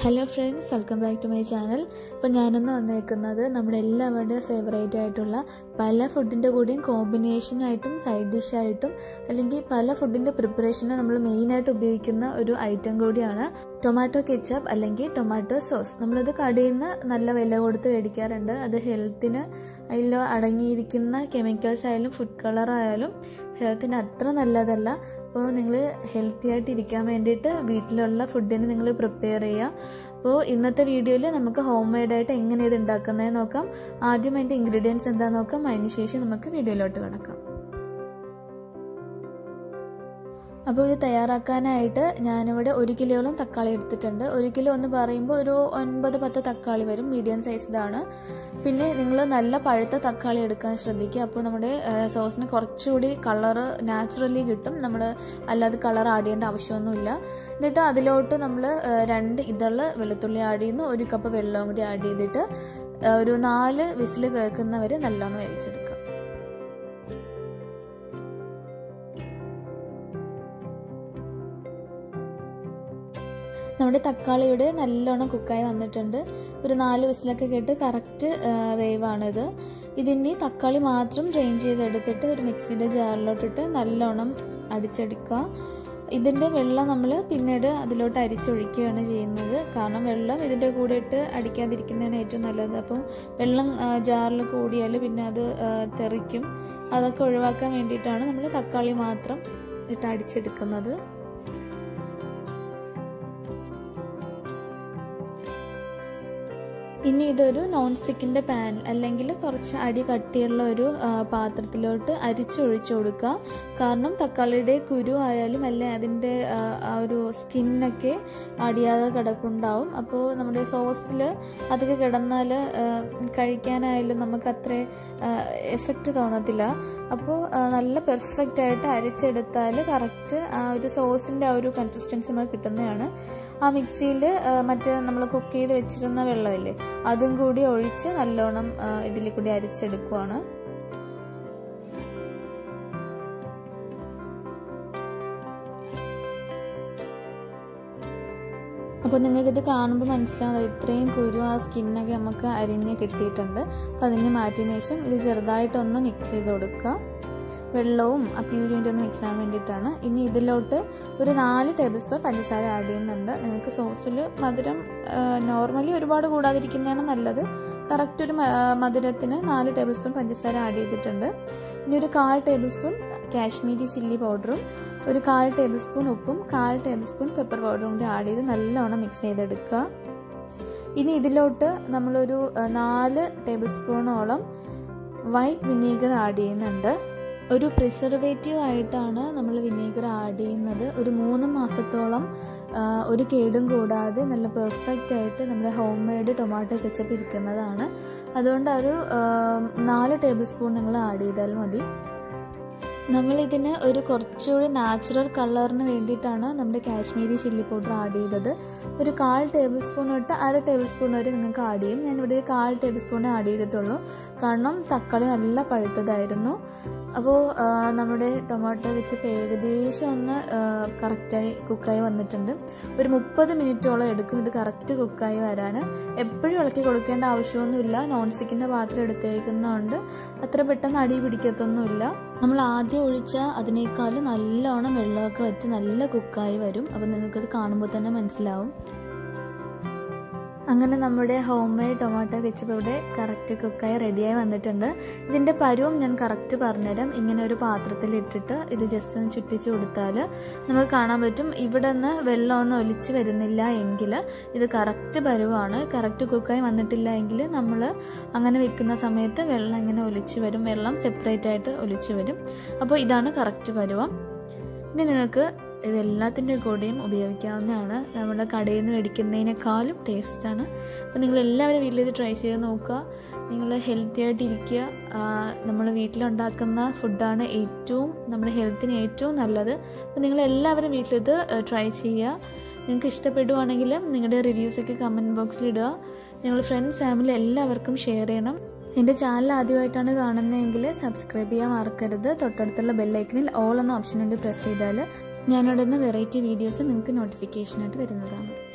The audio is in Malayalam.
hello friends welcome back to my channel അപ്പോൾ ഞാനിന്ന് വന്നേക്കുന്നത് നമ്മുടെ എല്ലാവരുടെയും ഫേവറേറ്റ് ആയിട്ടുള്ള പല ഫുഡിൻ്റെ കൂടെയും കോമ്പിനേഷനായിട്ടും സൈഡ് ഡിഷായിട്ടും അല്ലെങ്കിൽ പല ഫുഡിൻ്റെ പ്രിപ്പറേഷനും നമ്മൾ മെയിനായിട്ട് ഉപയോഗിക്കുന്ന ഒരു ഐറ്റം കൂടിയാണ് ടൊമാറ്റോ കെച്ചപ്പ് അല്ലെങ്കിൽ ടൊമാറ്റോ സോസ് നമ്മളിത് കടയിൽ നിന്ന് നല്ല വില കൊടുത്ത് മേടിക്കാറുണ്ട് അത് ഹെൽത്തിന് അതിൽ അടങ്ങിയിരിക്കുന്ന കെമിക്കൽസ് ആയാലും ഫുഡ് കളർ ആയാലും ഹെൽത്തിന് അത്ര നല്ലതല്ല അപ്പോൾ നിങ്ങൾ ഹെൽത്തി ആയിട്ട് ഇരിക്കാൻ വേണ്ടിയിട്ട് വീട്ടിലുള്ള ഫുഡിന് നിങ്ങൾ പ്രിപ്പയർ ചെയ്യുക അപ്പോൾ ഇന്നത്തെ വീഡിയോയിൽ നമുക്ക് ഹോം മെയ്ഡായിട്ട് എങ്ങനെ ഇത് ഉണ്ടാക്കുന്നത് നോക്കാം ആദ്യം അതിൻ്റെ ഇൻഗ്രീഡിയൻസ് എന്താണെന്ന് നോക്കാം അതിന് ശേഷം നമുക്ക് വീഡിയോയിലോട്ട് കിടക്കാം അപ്പോൾ ഇത് തയ്യാറാക്കാനായിട്ട് ഞാനിവിടെ ഒരു കിലോളം തക്കാളി എടുത്തിട്ടുണ്ട് ഒരു കിലോ എന്ന് പറയുമ്പോൾ ഒരു ഒൻപത് പത്ത് തക്കാളി വരും മീഡിയം സൈസ്ഡാണ് പിന്നെ നിങ്ങൾ നല്ല പഴുത്ത തക്കാളി എടുക്കാൻ ശ്രദ്ധിക്കുക അപ്പോൾ നമ്മുടെ സോസിന് കുറച്ചുകൂടി കളറ് നാച്ചുറലി കിട്ടും നമ്മൾ അല്ലാതെ കളർ ആഡ് ചെയ്യേണ്ട ആവശ്യമൊന്നുമില്ല എന്നിട്ട് അതിലോട്ട് നമ്മൾ രണ്ട് ഇതള് വെളുത്തുള്ളി ആഡ് ചെയ്യുന്നു ഒരു കപ്പ് വെള്ളവും കൂടി ആഡ് ചെയ്തിട്ട് ഒരു നാല് വിസിൽ കേൾക്കുന്നവരെ നല്ലോണം വേവിച്ചെടുക്കുക നമ്മുടെ തക്കാളിയുടെ നല്ലോണം കുക്കായി വന്നിട്ടുണ്ട് ഒരു നാല് വിസിലൊക്കെ കേട്ട് കറക്റ്റ് വേവാണിത് ഇതിനി തക്കാളി മാത്രം ഡ്രെയിൻ ചെയ്തെടുത്തിട്ട് ഒരു മിക്സിയുടെ ജാറിലോട്ടിട്ട് നല്ലോണം അടിച്ചെടുക്കുക ഇതിൻ്റെ വെള്ളം നമ്മൾ പിന്നീട് അതിലോട്ട് അരിച്ചൊഴിക്കുകയാണ് ചെയ്യുന്നത് കാരണം വെള്ളം ഇതിൻ്റെ കൂടെ ഇട്ട് അടിക്കാതിരിക്കുന്നതാണ് ഏറ്റവും നല്ലത് അപ്പം വെള്ളം ജാറിൽ കൂടിയാൽ പിന്നെ അത് തെറിക്കും അതൊക്കെ ഒഴിവാക്കാൻ വേണ്ടിയിട്ടാണ് നമ്മൾ തക്കാളി മാത്രം ഇട്ട് അടിച്ചെടുക്കുന്നത് ഇനി ഇതൊരു നോൺ സ്റ്റിക്കിൻ്റെ പാൻ അല്ലെങ്കിൽ കുറച്ച് അടി കട്ടിയുള്ള ഒരു പാത്രത്തിലോട്ട് അരിച്ചൊഴിച്ചു കൊടുക്കുക കാരണം തക്കാളിയുടെ കുരു ആയാലും അല്ലെ അതിൻ്റെ ആ ഒരു സ്കിന്നൊക്കെ അടിയാതെ കിടപ്പുണ്ടാവും അപ്പോൾ നമ്മുടെ സോസിൽ അതൊക്കെ കിടന്നാൽ കഴിക്കാനായാലും നമുക്ക് അത്ര എഫക്റ്റ് തോന്നത്തില്ല അപ്പോൾ നല്ല പെർഫെക്റ്റ് ആയിട്ട് അരിച്ചെടുത്താൽ കറക്റ്റ് ആ ഒരു സോസിൻ്റെ ആ ഒരു കൺസിസ്റ്റൻസി നമുക്ക് കിട്ടുന്നതാണ് ആ മിക്സിയിൽ മറ്റേ നമ്മൾ കുക്ക് ചെയ്ത് വെച്ചിരുന്ന വെള്ളമില്ലേ അതും കൂടി ഒഴിച്ച് നല്ലോണം ഇതിൽ കൂടി അരിച്ചെടുക്കുവാണ് അപ്പോൾ നിങ്ങൾക്കിത് കാണുമ്പോൾ മനസ്സിലാവും ഇത്രയും കുരു ആ സ്കിന്നൊക്കെ നമുക്ക് അരിഞ്ഞ് കിട്ടിയിട്ടുണ്ട് അപ്പോൾ അതിന് മാറ്റിയതിന് ശേഷം ഇത് ചെറുതായിട്ടൊന്ന് മിക്സ് ചെയ്ത് കൊടുക്കുക വെള്ളവും ആ പ്യൂരിൻ്റെ ഒന്ന് മിക്സ് ആകാൻ വേണ്ടിയിട്ടാണ് ഇനി ഇതിലോട്ട് ഒരു നാല് ടേബിൾ സ്പൂൺ പഞ്ചസാര ആഡ് ചെയ്യുന്നുണ്ട് നിങ്ങൾക്ക് സോസിൽ മധുരം നോർമലി ഒരുപാട് കൂടാതിരിക്കുന്നതാണ് നല്ലത് കറക്റ്റ് ഒരു മധുരത്തിന് നാല് ടേബിൾ സ്പൂൺ പഞ്ചസാര ആഡ് ചെയ്തിട്ടുണ്ട് ഇനി ഒരു കാൽ ടേബിൾ സ്പൂൺ കാശ്മീരി ചില്ലി പൗഡറും ഒരു കാൽ ടേബിൾ സ്പൂൺ ഉപ്പും കാൽ ടേബിൾ സ്പൂൺ പെപ്പർ പൗഡറും കൂടി ആഡ് ചെയ്ത് നല്ലോണം മിക്സ് ചെയ്തെടുക്കുക ഇനി ഇതിലോട്ട് നമ്മളൊരു നാല് ടേബിൾ സ്പൂണോളം വൈറ്റ് വിനീഗർ ആഡ് ചെയ്യുന്നുണ്ട് ഒരു പ്രിസർവേറ്റീവ് ആയിട്ടാണ് നമ്മൾ വിനീഗർ ആഡ് ചെയ്യുന്നത് ഒരു മൂന്ന് മാസത്തോളം ഒരു കേടും കൂടാതെ നല്ല പെർഫെക്റ്റ് ആയിട്ട് നമ്മുടെ ഹോം മെയ്ഡ് ടൊമാറ്റോ കെച്ചപ്പ് ഇരിക്കുന്നതാണ് അതുകൊണ്ട് ഒരു നാല് ടേബിൾ സ്പൂൺ നിങ്ങൾ ആഡ് ചെയ്താൽ മതി നമ്മളിതിന് ഒരു കുറച്ചുകൂടി നാച്ചുറൽ കളറിന് വേണ്ടിയിട്ടാണ് നമ്മുടെ കാശ്മീരി ചില്ലി പൗഡർ ആഡ് ചെയ്തത് ഒരു കാൽ ടേബിൾ സ്പൂൺ തൊട്ട് അര ടേബിൾ സ്പൂൺ വരെ നിങ്ങൾക്ക് ആഡ് ചെയ്യും ഞാനിവിടെ കാൽ ടേബിൾ സ്പൂൺ ആഡ് ചെയ്തിട്ടുള്ളൂ കാരണം തക്കാളി നല്ല പഴുത്തതായിരുന്നു അപ്പോൾ നമ്മുടെ ടൊമാറ്റോ കെച്ചപ്പ് ഏകദേശം ഒന്ന് കറക്റ്റായി കുക്കായി വന്നിട്ടുണ്ട് ഒരു മുപ്പത് മിനിറ്റോളം എടുക്കും ഇത് കറക്റ്റ് കുക്കായി വരാൻ എപ്പോഴും ഇളക്കി കൊടുക്കേണ്ട ആവശ്യമൊന്നുമില്ല നോൺ സ്റ്റിക്കിൻ്റെ പാത്രം എടുത്തേക്കുന്നതുകൊണ്ട് അത്ര പെട്ടെന്ന് അടി പിടിക്കത്തൊന്നുമില്ല നമ്മൾ ആദ്യം ഒഴിച്ച അതിനേക്കാൾ നല്ലോണം വെള്ളമൊക്കെ വറ്റി നല്ല കുക്കായി വരും അപ്പോൾ നിങ്ങൾക്കത് കാണുമ്പോൾ തന്നെ മനസ്സിലാവും അങ്ങനെ നമ്മുടെ ഹോം മെയ്ഡ് ടൊമാറ്റോ കെച്ചപ്പ് ഇവിടെ കറക്റ്റ് കുക്കായി റെഡിയായി വന്നിട്ടുണ്ട് ഇതിൻ്റെ പരുവം ഞാൻ കറക്റ്റ് പറഞ്ഞുതരാം ഇങ്ങനെ ഒരു പാത്രത്തിൽ ഇട്ടിട്ട് ഇത് ജസ്റ്റ് ഒന്ന് ചുറ്റിച്ച് കൊടുത്താൽ നമുക്ക് കാണാൻ പറ്റും ഇവിടെ നിന്ന് വെള്ളമൊന്നും ഒലിച്ച് വരുന്നില്ല എങ്കിൽ ഇത് കറക്റ്റ് പരുവമാണ് കറക്റ്റ് കുക്കായി വന്നിട്ടില്ല എങ്കിൽ നമ്മൾ അങ്ങനെ വെക്കുന്ന സമയത്ത് വെള്ളം ഇങ്ങനെ ഒലിച്ച് വരും വെള്ളം സെപ്പറേറ്റ് ആയിട്ട് ഒലിച്ച് വരും അപ്പോൾ ഇതാണ് കറക്റ്റ് പരുവം ഇനി നിങ്ങൾക്ക് ഇതെല്ലാത്തിൻ്റെ കൂടെയും ഉപയോഗിക്കാവുന്നതാണ് നമ്മുടെ കടയിൽ നിന്ന് മേടിക്കുന്നതിനേക്കാളും ടേസ്റ്റാണ് അപ്പോൾ നിങ്ങൾ എല്ലാവരും വീട്ടിൽ ഇത് ട്രൈ ചെയ്ത് നോക്കുക നിങ്ങൾ ഹെൽത്തി ആയിട്ട് ഇരിക്കുക നമ്മൾ വീട്ടിലുണ്ടാക്കുന്ന ഫുഡാണ് ഏറ്റവും നമ്മുടെ ഹെൽത്തിന് ഏറ്റവും നല്ലത് അപ്പോൾ നിങ്ങൾ എല്ലാവരും വീട്ടിലിത് ട്രൈ ചെയ്യുക നിങ്ങൾക്ക് ഇഷ്ടപ്പെടുവാണെങ്കിൽ നിങ്ങളുടെ റിവ്യൂസൊക്കെ കമൻറ്റ് ബോക്സിൽ ഇടുക നിങ്ങൾ ഫ്രണ്ട്സ് ഫാമിലി എല്ലാവർക്കും ഷെയർ ചെയ്യണം എൻ്റെ ചാനൽ ആദ്യമായിട്ടാണ് കാണുന്നതെങ്കിൽ സബ്സ്ക്രൈബ് ചെയ്യാൻ മറക്കരുത് തൊട്ടടുത്തുള്ള ബെല്ലൈക്കനിൽ ഓൾ എന്ന ഓപ്ഷൻ ഉണ്ട് പ്രസ് ചെയ്താൽ ഞാനിടുന്ന വെറൈറ്റി വീഡിയോസ് നിങ്ങൾക്ക് നോട്ടിഫിക്കേഷനായിട്ട് വരുന്നതാണ്